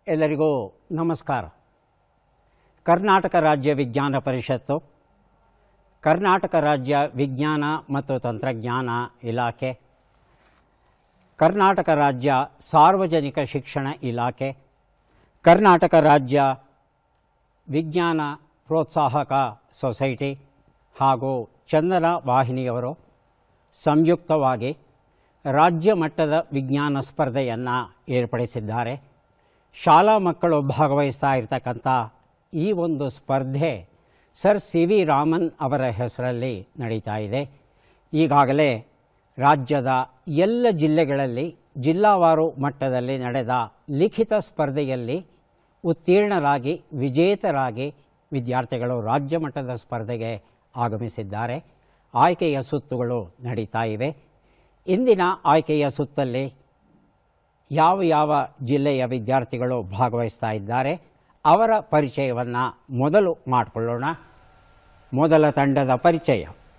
ಎಲ್ಲರಿಗೂ ನಮಸ್ಕಾರ ಕರ್ನಾಟಕ ರಾಜ್ಯ ವಿಜ್ಞಾನ ಪರಿಷತ್ತು ಕರ್ನಾಟಕ ರಾಜ್ಯ ವಿಜ್ಞಾನ ಮತ್ತು ತಂತ್ರಜ್ಞಾನ ಇಲಾಖೆ ಕರ್ನಾಟಕ ರಾಜ್ಯ ಸಾರ್ವಜನಿಕ ಶಿಕ್ಷಣ ಇಲಾಖೆ ಕರ್ನಾಟಕ ರಾಜ್ಯ ವಿಜ್ಞಾನ ಪ್ರೋತ್ಸಾಹಕ ಸೊಸೈಟಿ ಹಾಗೂ ಚಂದನ ವಾಹಿನಿಯವರು ಸಂಯುಕ್ತವಾಗಿ ರಾಜ್ಯ ಮಟ್ಟದ ವಿಜ್ಞಾನ ಸ್ಪರ್ಧೆಯನ್ನು ಏರ್ಪಡಿಸಿದ್ದಾರೆ ಶಾಲಾ ಮಕ್ಕಳು ಭಾಗವಹಿಸ್ತಾ ಇರತಕ್ಕಂಥ ಈ ಒಂದು ಸ್ಪರ್ಧೆ ಸರ್ ಸಿ ವಿ ರಾಮನ್ ಅವರ ಹೆಸರಲ್ಲಿ ನಡೀತಾ ಇದೆ ಈಗಾಗಲೇ ರಾಜ್ಯದ ಎಲ್ಲ ಜಿಲ್ಲೆಗಳಲ್ಲಿ ಜಿಲ್ಲಾವಾರು ಮಟ್ಟದಲ್ಲಿ ನಡೆದ ಲಿಖಿತ ಸ್ಪರ್ಧೆಯಲ್ಲಿ ಉತ್ತೀರ್ಣರಾಗಿ ವಿಜೇತರಾಗಿ ವಿದ್ಯಾರ್ಥಿಗಳು ರಾಜ್ಯ ಮಟ್ಟದ ಸ್ಪರ್ಧೆಗೆ ಆಗಮಿಸಿದ್ದಾರೆ ಆಯ್ಕೆಯ ಸುತ್ತುಗಳು ನಡೀತಾ ಇವೆ ಇಂದಿನ ಆಯ್ಕೆಯ ಸುತ್ತಲ್ಲಿ ಯಾವ ಯಾವ ಜಿಲ್ಲೆಯ ವಿದ್ಯಾರ್ಥಿಗಳು ಭಾಗವಹಿಸ್ತಾ ಇದ್ದಾರೆ ಅವರ ಪರಿಚಯವನ್ನು ಮೊದಲು ಮಾಡಿಕೊಳ್ಳೋಣ ಮೊದಲ ತಂಡದ ಪರಿಚಯ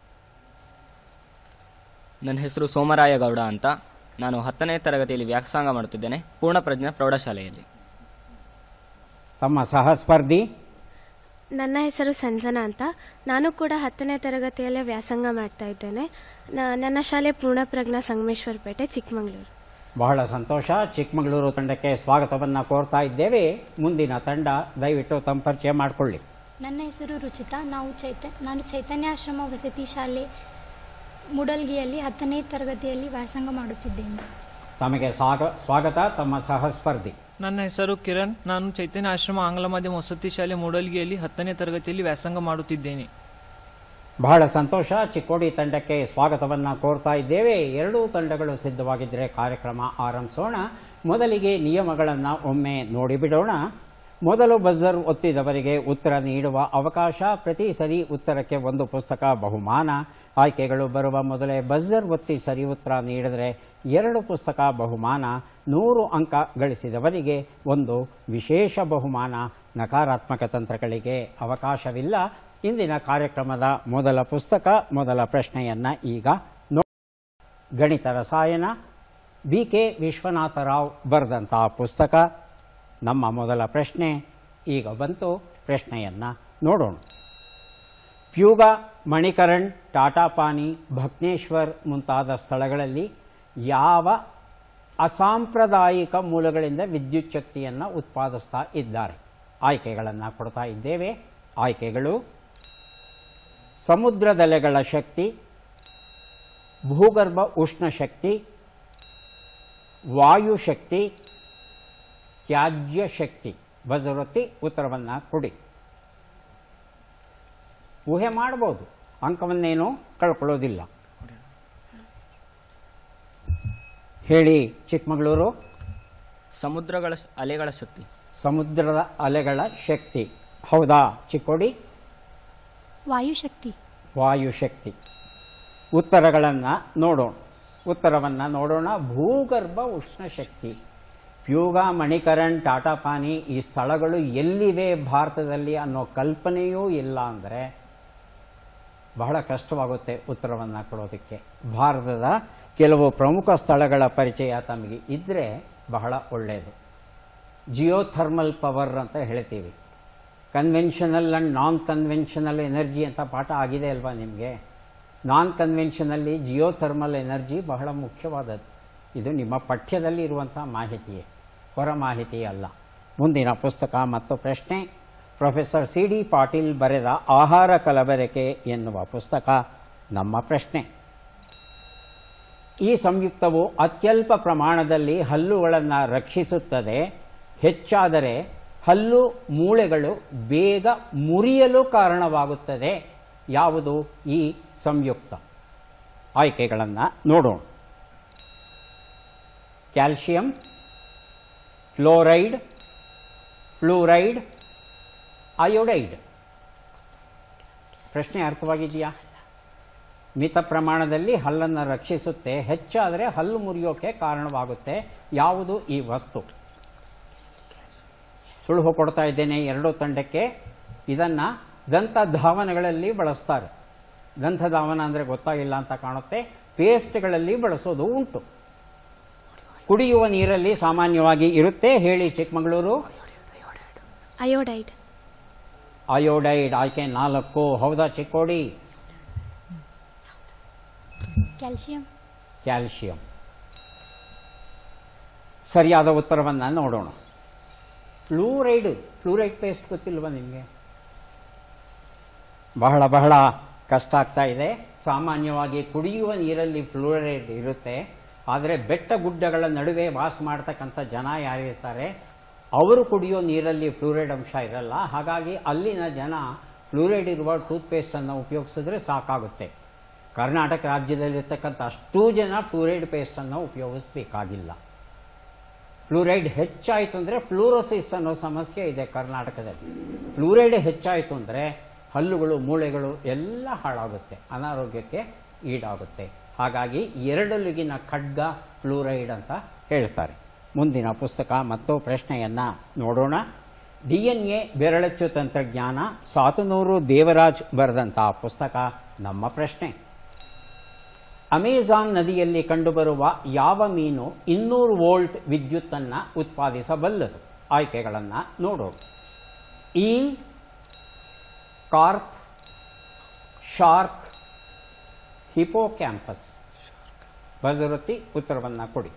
ನನ್ನ ಹೆಸರು ಸೋಮರಾಯ ಗೌಡ ಅಂತ ನಾನು ಹತ್ತನೇ ತರಗತಿಯಲ್ಲಿ ವ್ಯಾಸಂಗ ಮಾಡುತ್ತಿದ್ದೇನೆ ಪೂರ್ಣಪ್ರಜ್ಞಾ ಪ್ರೌಢಶಾಲೆಯಲ್ಲಿ ತಮ್ಮ ಸಹಸ್ಪರ್ಧಿ ನನ್ನ ಹೆಸರು ಸಂಜನಾ ಅಂತ ನಾನು ಕೂಡ ಹತ್ತನೇ ತರಗತಿಯಲ್ಲೇ ವ್ಯಾಸಂಗ ಮಾಡ್ತಾ ಇದ್ದೇನೆ ನ- ನನ್ನ ಶಾಲೆ ಪೂರ್ಣಪ್ರಜ್ಞಾ ಸಂಗಮೇಶ್ವರಪೇಟೆ ಚಿಕ್ಕಮಗಳೂರು ಬಹಳ ಸಂತೋಷ ಚಿಕ್ಕಮಗಳೂರು ತಂಡಕ್ಕೆ ಸ್ವಾಗತವನ್ನು ಕೋರ್ತಾ ಇದ್ದೇವೆ ಮುಂದಿನ ತಂಡ ದಯವಿಟ್ಟು ತಮ್ಮ ಪರಿಚಯ ಮಾಡಿಕೊಳ್ಳಿ ನನ್ನ ಹೆಸರು ರುಚಿತಾ ನಾವು ಚೈತ ನಾನು ಚೈತನ್ಯಾಶ್ರಮ ವಸತಿ ಶಾಲೆ ಮೂಡಲ್ಗಿಯಲ್ಲಿ ಹತ್ತನೇ ತರಗತಿಯಲ್ಲಿ ವ್ಯಾಸಂಗ ಮಾಡುತ್ತಿದ್ದೇನೆ ತಮಗೆ ಸ್ವಾಗ ಸ್ವಾಗತ ತಮ್ಮ ಸಹಸ್ಪರ್ಧಿ ನನ್ನ ಹೆಸರು ಕಿರಣ್ ನಾನು ಚೈತನ್ಯ ಆಶ್ರಮ ಆಂಗ್ಲ ಮಾಧ್ಯಮ ವಸತಿ ಶಾಲೆ ಮೂಡಲ್ಗಿಯಲ್ಲಿ ಹತ್ತನೇ ತರಗತಿಯಲ್ಲಿ ವ್ಯಾಸಂಗ ಮಾಡುತ್ತಿದ್ದೇನೆ ಬಹಳ ಸಂತೋಷ ಚಿಕ್ಕೋಡಿ ತಂಡಕ್ಕೆ ಸ್ವಾಗತವನ್ನು ಕೋರ್ತಾ ಇದ್ದೇವೆ ಎರಡೂ ತಂಡಗಳು ಸಿದ್ಧವಾಗಿದ್ದರೆ ಕಾರ್ಯಕ್ರಮ ಆರಂಭಿಸೋಣ ಮೊದಲಿಗೆ ನಿಯಮಗಳನ್ನು ಒಮ್ಮೆ ನೋಡಿಬಿಡೋಣ ಮೊದಲು ಬಜರ್ ಒತ್ತಿದವರಿಗೆ ಉತ್ತರ ನೀಡುವ ಅವಕಾಶ ಪ್ರತಿ ಸರಿ ಉತ್ತರಕ್ಕೆ ಒಂದು ಪುಸ್ತಕ ಬಹುಮಾನ ಆಯ್ಕೆಗಳು ಬರುವ ಮೊದಲೇ ಬಜರ್ ಒತ್ತಿ ಸರಿ ಉತ್ತರ ನೀಡಿದರೆ ಎರಡು ಪುಸ್ತಕ ಬಹುಮಾನ ನೂರು ಅಂಕ ಗಳಿಸಿದವರಿಗೆ ಒಂದು ವಿಶೇಷ ಬಹುಮಾನ ನಕಾರಾತ್ಮಕ ತಂತ್ರಗಳಿಗೆ ಅವಕಾಶವಿಲ್ಲ ಇಂದಿನ ಕಾರ್ಯಕ್ರಮದ ಮೊದಲ ಪುಸ್ತಕ ಮೊದಲ ಪ್ರಶ್ನೆಯನ್ನು ಈಗ ನೋ ಗಣಿತ ರಸಾಯನ ಬಿ ಕೆ ವಿಶ್ವನಾಥರಾವ್ ಬರೆದಂತಹ ಪುಸ್ತಕ ನಮ್ಮ ಮೊದಲ ಪ್ರಶ್ನೆ ಈಗ ಬಂತು ಪ್ರಶ್ನೆಯನ್ನು ನೋಡೋಣ ಪ್ಯೂಗ ಮಣಿಕರಣ್ ಟಾಟಾಪಾನಿ ಭಕ್ನೇಶ್ವರ್ ಮುಂತಾದ ಸ್ಥಳಗಳಲ್ಲಿ ಯಾವ ಅಸಾಂಪ್ರದಾಯಿಕ ಮೂಲಗಳಿಂದ ವಿದ್ಯುತ್ ಶಕ್ತಿಯನ್ನು ಉತ್ಪಾದಿಸ್ತಾ ಇದ್ದಾರೆ ಆಯ್ಕೆಗಳನ್ನು ಕೊಡ್ತಾ ಇದ್ದೇವೆ ಆಯ್ಕೆಗಳು ಸಮುದ್ರದಲೆಗಳ ಶಕ್ತಿ ಭೂಗರ್ಭ ಉಷ್ಣ ಶಕ್ತಿ ವಾಯುಶಕ್ತಿ ತ್ಯಾಜ್ಯ ಶಕ್ತಿ ಬಜರೊತ್ತಿ ಉತ್ತರವನ್ನು ಕೊಡಿ ಊಹೆ ಮಾಡ್ಬೋದು ಅಂಕವನ್ನೇನು ಕಳ್ಕೊಳ್ಳೋದಿಲ್ಲ ಹೇಳಿ ಚಿಕ್ಕಮಗಳೂರು ಸಮುದ್ರಗಳ ಶ- ಅಲೆಗಳ ಶಕ್ತಿ ಸಮುದ್ರದ ಅಲೆಗಳ ಶಕ್ತಿ ಹೌದಾ ಚಿಕ್ಕೋಡಿ ವಾಯುಶಕ್ತಿ ವಾಯುಶಕ್ತಿ ಉತ್ತರಗಳನ್ನು ನೋಡೋಣ ಉತ್ತರವನ್ನು ನೋಡೋಣ ಭೂಗರ್ಭ ಉಷ್ಣ ಶಕ್ತಿ ಪ್ಯೂಗ ಮಣಿಕರಣ್ ಟಾಟಾಪಾನಿ ಈ ಸ್ಥಳಗಳು ಎಲ್ಲಿವೆ ಭಾರತದಲ್ಲಿ ಅನ್ನೋ ಕಲ್ಪನೆಯೂ ಇಲ್ಲ ಅಂದರೆ ಬಹಳ ಕಷ್ಟವಾಗುತ್ತೆ ಉತ್ತರವನ್ನು ಕೊಡೋದಕ್ಕೆ ಭಾರತದ ಕೆಲವು ಪ್ರಮುಖ ಸ್ಥಳಗಳ ಪರಿಚಯ ತಮಗೆ ಇದ್ದರೆ ಬಹಳ ಒಳ್ಳೆಯದು ಜಿಯೋಥರ್ಮಲ್ ಪವರ್ ಅಂತ ಹೇಳ್ತೀವಿ conventional and non conventional energy ಅಂತ ಪಾಠ ಆಗಿದೆ ಅಲ್ವಾ ನಿಮಗೆ ನಾನ್ ಕನ್ವೆನ್ಷನಲ್ಲಿ ಜಿಯೋಥರ್ಮಲ್ ಎನರ್ಜಿ ಬಹಳ ಮುಖ್ಯವಾದದ್ದು ಇದು ನಿಮ್ಮ ಪಠ್ಯದಲ್ಲಿ ಇರುವಂಥ ಮಾಹಿತಿಯೇ ಹೊರ ಮಾಹಿತಿ ಅಲ್ಲ ಮುಂದಿನ ಪುಸ್ತಕ ಮತ್ತು ಪ್ರಶ್ನೆ ಪ್ರೊಫೆಸರ್ ಸಿ ಡಿ ಪಾಟೀಲ್ ಬರೆದ ಆಹಾರ ಕಲಬೆರಕೆ ಎನ್ನುವ ಪುಸ್ತಕ ನಮ್ಮ ಪ್ರಶ್ನೆ ಈ ಸಂಯುಕ್ತವು ಅತ್ಯಲ್ಪ ಪ್ರಮಾಣದಲ್ಲಿ ಹಲ್ಲುಗಳನ್ನು ರಕ್ಷಿಸುತ್ತದೆ ಹೆಚ್ಚಾದರೆ ಹಲ್ಲು ಮೂಳೆಗಳು ಬೇಗ ಮುರಿಯಲು ಕಾರಣವಾಗುತ್ತದೆ ಯಾವುದು ಈ ಸಂಯುಕ್ತ ಆಯ್ಕೆಗಳನ್ನು ನೋಡೋಣ ಕ್ಯಾಲ್ಸಿಯಂ ಫ್ಲೋರೈಡ್ ಫ್ಲೂರೈಡ್ ಅಯೋಡೈಡ್ ಪ್ರಶ್ನೆ ಅರ್ಥವಾಗಿದೆಯಾ ಮಿತ ಪ್ರಮಾಣದಲ್ಲಿ ಹಲ್ಲನ್ನು ರಕ್ಷಿಸುತ್ತೆ ಹೆಚ್ಚಾದರೆ ಹಲ್ಲು ಮುರಿಯೋಕೆ ಕಾರಣವಾಗುತ್ತೆ ಯಾವುದು ಈ ವಸ್ತು ಸುಳುಹು ಕೊಡ್ತಾ ಇದ್ದೇನೆ ಎರಡೂ ತಂಡಕ್ಕೆ ಇದನ್ನು ದಂತಧಾವನಗಳಲ್ಲಿ ಬಳಸ್ತಾರೆ ದಂತಧಾವನ ಅಂದರೆ ಗೊತ್ತಾಗಿಲ್ಲ ಅಂತ ಕಾಣುತ್ತೆ ಪೇಸ್ಟ್ಗಳಲ್ಲಿ ಬಳಸೋದು ಉಂಟು ಕುಡಿಯುವ ನೀರಲ್ಲಿ ಸಾಮಾನ್ಯವಾಗಿ ಇರುತ್ತೆ ಹೇಳಿ ಚಿಕ್ಕಮಗಳೂರು ಅಯೋಡೈಡ್ ಅಯೋಡೈಡ್ ಆಯ್ಕೆ ನಾಲ್ಕು ಹೌದಾ ಚಿಕ್ಕೋಡಿ ಕ್ಯಾಲ್ಶಿಯಂ ಕ್ಯಾಲ್ಶಿಯಂ ಸರಿಯಾದ ಉತ್ತರವನ್ನು ನೋಡೋಣ ಫ್ಲೂರೈಡ್ ಫ್ಲೂರೈಡ್ ಪೇಸ್ಟ್ ಗೊತ್ತಿಲ್ವಾ ನಿಮಗೆ ಬಹಳ ಬಹಳ ಕಷ್ಟ ಆಗ್ತಾ ಇದೆ ಸಾಮಾನ್ಯವಾಗಿ ಕುಡಿಯುವ ನೀರಲ್ಲಿ ಫ್ಲೂರೈಡ್ ಇರುತ್ತೆ ಆದರೆ ಬೆಟ್ಟ ಗುಡ್ಡಗಳ ನಡುವೆ ವಾಸ ಮಾಡ್ತಕ್ಕಂಥ ಜನ ಯಾರಿರ್ತಾರೆ ಅವರು ಕುಡಿಯೋ ನೀರಲ್ಲಿ ಫ್ಲೂರೈಡ್ ಅಂಶ ಇರಲ್ಲ ಹಾಗಾಗಿ ಅಲ್ಲಿನ ಜನ ಫ್ಲೂರೈಡ್ ಇರುವ ಟೂತ್ಪೇಸ್ಟನ್ನು ಉಪಯೋಗಿಸಿದ್ರೆ ಸಾಕಾಗುತ್ತೆ ಕರ್ನಾಟಕ ರಾಜ್ಯದಲ್ಲಿರ್ತಕ್ಕಂಥ ಅಷ್ಟೂ ಜನ ಫ್ಲೂರೈಡ್ ಪೇಸ್ಟನ್ನು ಉಪಯೋಗಿಸಬೇಕಾಗಿಲ್ಲ ಫ್ಲೂರೈಡ್ ಹೆಚ್ಚಾಯಿತು ಅಂದರೆ ಫ್ಲೂರೋಸಿಸ್ ಅನ್ನೋ ಸಮಸ್ಯೆ ಇದೆ ಕರ್ನಾಟಕದಲ್ಲಿ ಫ್ಲೂರೈಡ್ ಹೆಚ್ಚಾಯಿತು ಅಂದರೆ ಹಲ್ಲುಗಳು ಮೂಳೆಗಳು ಎಲ್ಲ ಹಾಳಾಗುತ್ತೆ ಅನಾರೋಗ್ಯಕ್ಕೆ ಈಡಾಗುತ್ತೆ ಹಾಗಾಗಿ ಎರಡಲಿಗಿನ ಖಡ್ಗ ಫ್ಲೂರೈಡ್ ಅಂತ ಹೇಳ್ತಾರೆ ಮುಂದಿನ ಪುಸ್ತಕ ಮತ್ತು ಪ್ರಶ್ನೆಯನ್ನ ನೋಡೋಣ ಡಿ ಎನ್ ಎ ಬೆರಳಚ್ಚು ತಂತ್ರಜ್ಞಾನ ಸಾತನೂರು ದೇವರಾಜ್ ಬರೆದಂತಹ ಪುಸ್ತಕ ನಮ್ಮ ಪ್ರಶ್ನೆ ಅಮೆಜಾನ್ ನದಿಯಲ್ಲಿ ಕಂಡುಬರುವ ಯಾವ ಮೀನು ಇನ್ನೂರು ವೋಲ್ಟ್ ವಿದ್ಯುತ್ತನ್ನು ಉತ್ಪಾದಿಸಬಲ್ಲದು ಆಯ್ಕೆಗಳನ್ನು ನೋಡೋಣ ಈಲ್ ಕಾರ್ಪ್ ಶಾರ್ಕ್ ಹಿಪೋಕ್ಯಾಂಪಸ್ ಬಜರುತ್ತಿ ಉತ್ತರವನ್ನು ಕೊಡಿ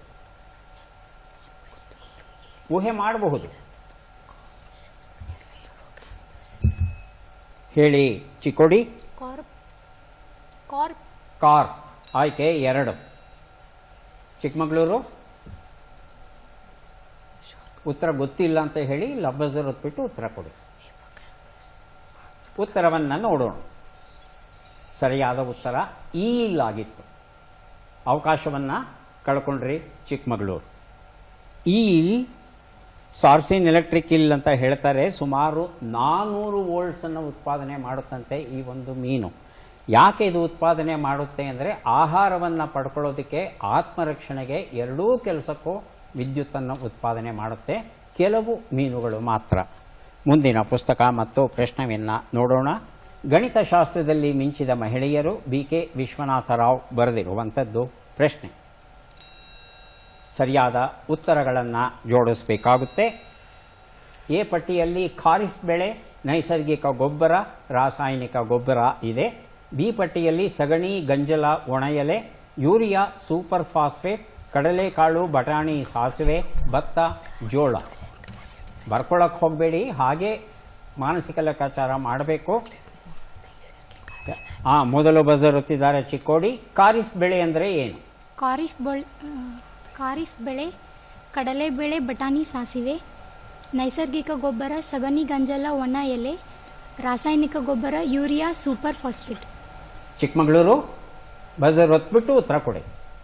ಊಹೆ ಮಾಡಬಹುದು ಹೇಳಿ ಚಿಕ್ಕೋಡಿ ಕಾರ್ಪ್ ಕಾರ್ಪ್ ಕಾರ್ಪ್ ಆಯ್ಕೆ ಎರಡು ಚಿಕ್ಕಮಗಳೂರು ಉತ್ತರ ಗೊತ್ತಿಲ್ಲ ಅಂತ ಹೇಳಿ ಲಬ್ಬಜರ್ ಹೊತ್ಬಿಟ್ಟು ಉತ್ತರ ಕೊಡಿ ಉತ್ತರವನ್ನು ನೋಡೋಣ ಸರಿಯಾದ ಉತ್ತರ ಈಲ್ ಆಗಿತ್ತು ಅವಕಾಶವನ್ನು ಕಳ್ಕೊಂಡ್ರಿ ಚಿಕ್ಕಮಗಳೂರು ಈಲ್ ಸಾರ್ಸಿನ್ ಎಲೆಕ್ಟ್ರಿಕ್ ಇಲ್ ಅಂತ ಹೇಳ್ತಾರೆ ಸುಮಾರು ನಾನ್ನೂರು ವೋಲ್ಟ್ಸ್ ಅನ್ನು ಉತ್ಪಾದನೆ ಮಾಡುತ್ತಂತೆ ಈ ಒಂದು ಮೀನು ಯಾಕೆ ಇದು ಉತ್ಪಾದನೆ ಮಾಡುತ್ತೆ ಅಂದರೆ ಆಹಾರವನ್ನು ಪಡ್ಕೊಳ್ಳೋದಕ್ಕೆ ಆತ್ಮರಕ್ಷಣೆಗೆ ಎರಡೂ ಕೆಲಸಕ್ಕೂ ವಿದ್ಯುತ್ತನ್ನು ಉತ್ಪಾದನೆ ಮಾಡುತ್ತೆ ಕೆಲವು ಮೀನುಗಳು ಮಾತ್ರ ಮುಂದಿನ ಪುಸ್ತಕ ಮತ್ತು ಪ್ರಶ್ನೆಯನ್ನು ನೋಡೋಣ ಗಣಿತಶಾಸ್ತ್ರದಲ್ಲಿ ಮಿಂಚಿದ ಮಹಿಳೆಯರು ಬಿ ಕೆ ವಿಶ್ವನಾಥರಾವ್ ಬರೆದಿರುವಂಥದ್ದು ಪ್ರಶ್ನೆ ಸರಿಯಾದ ಉತ್ತರಗಳನ್ನು ಜೋಡಿಸಬೇಕಾಗುತ್ತೆ ಎ ಪಟ್ಟಿಯಲ್ಲಿ ಖಾರಿಫ್ ಬೆಳೆ ನೈಸರ್ಗಿಕ ಗೊಬ್ಬರ ರಾಸಾಯನಿಕ ಗೊಬ್ಬರ ಇದೆ ಬಿ ಪಟ್ಟಿಯಲ್ಲಿ ಸಗಣಿ ಗಂಜಲ ಒಣಎಲೆ ಯೂರಿಯಾ ಸೂಪರ್ ಫಾಸ್ಫೇಟ್ ಕಡಲೆಕಾಳು ಬಟಾಣಿ ಸಾಸಿವೆ ಭತ್ತ ಜೋಳ ಬರ್ಕೊಳಕ್ಕೆ ಹೋಗಬೇಡಿ ಹಾಗೆ ಮಾನಸಿಕ ಲೆಕ್ಕಾಚಾರ ಮಾಡಬೇಕು ಆ ಮೊದಲು ಬಜರುತ್ತಿದ್ದಾರೆ ಚಿಕ್ಕೋಡಿ ಖಾರಿಫ್ ಬೆಳೆ ಅಂದರೆ ಏನು ಖಾರಿಫ್ ಬೆಳೆ ಖಾರಿಫ್ ಬೆಳೆ ಕಡಲೆ ಬೆಳೆ ಬಟಾಣಿ ಸಾಸಿವೆ ನೈಸರ್ಗಿಕ ಗೊಬ್ಬರ ಸಗಣಿ ಗಂಜಲ ಒಣ ಎಲೆ ರಾಸಾಯನಿಕ ಗೊಬ್ಬರ urea super phosphate Chikkamagaluru buzzer ಹೊತ್ಬಿಟ್ಟು ಉತ್ತರ ಕೊಡಿ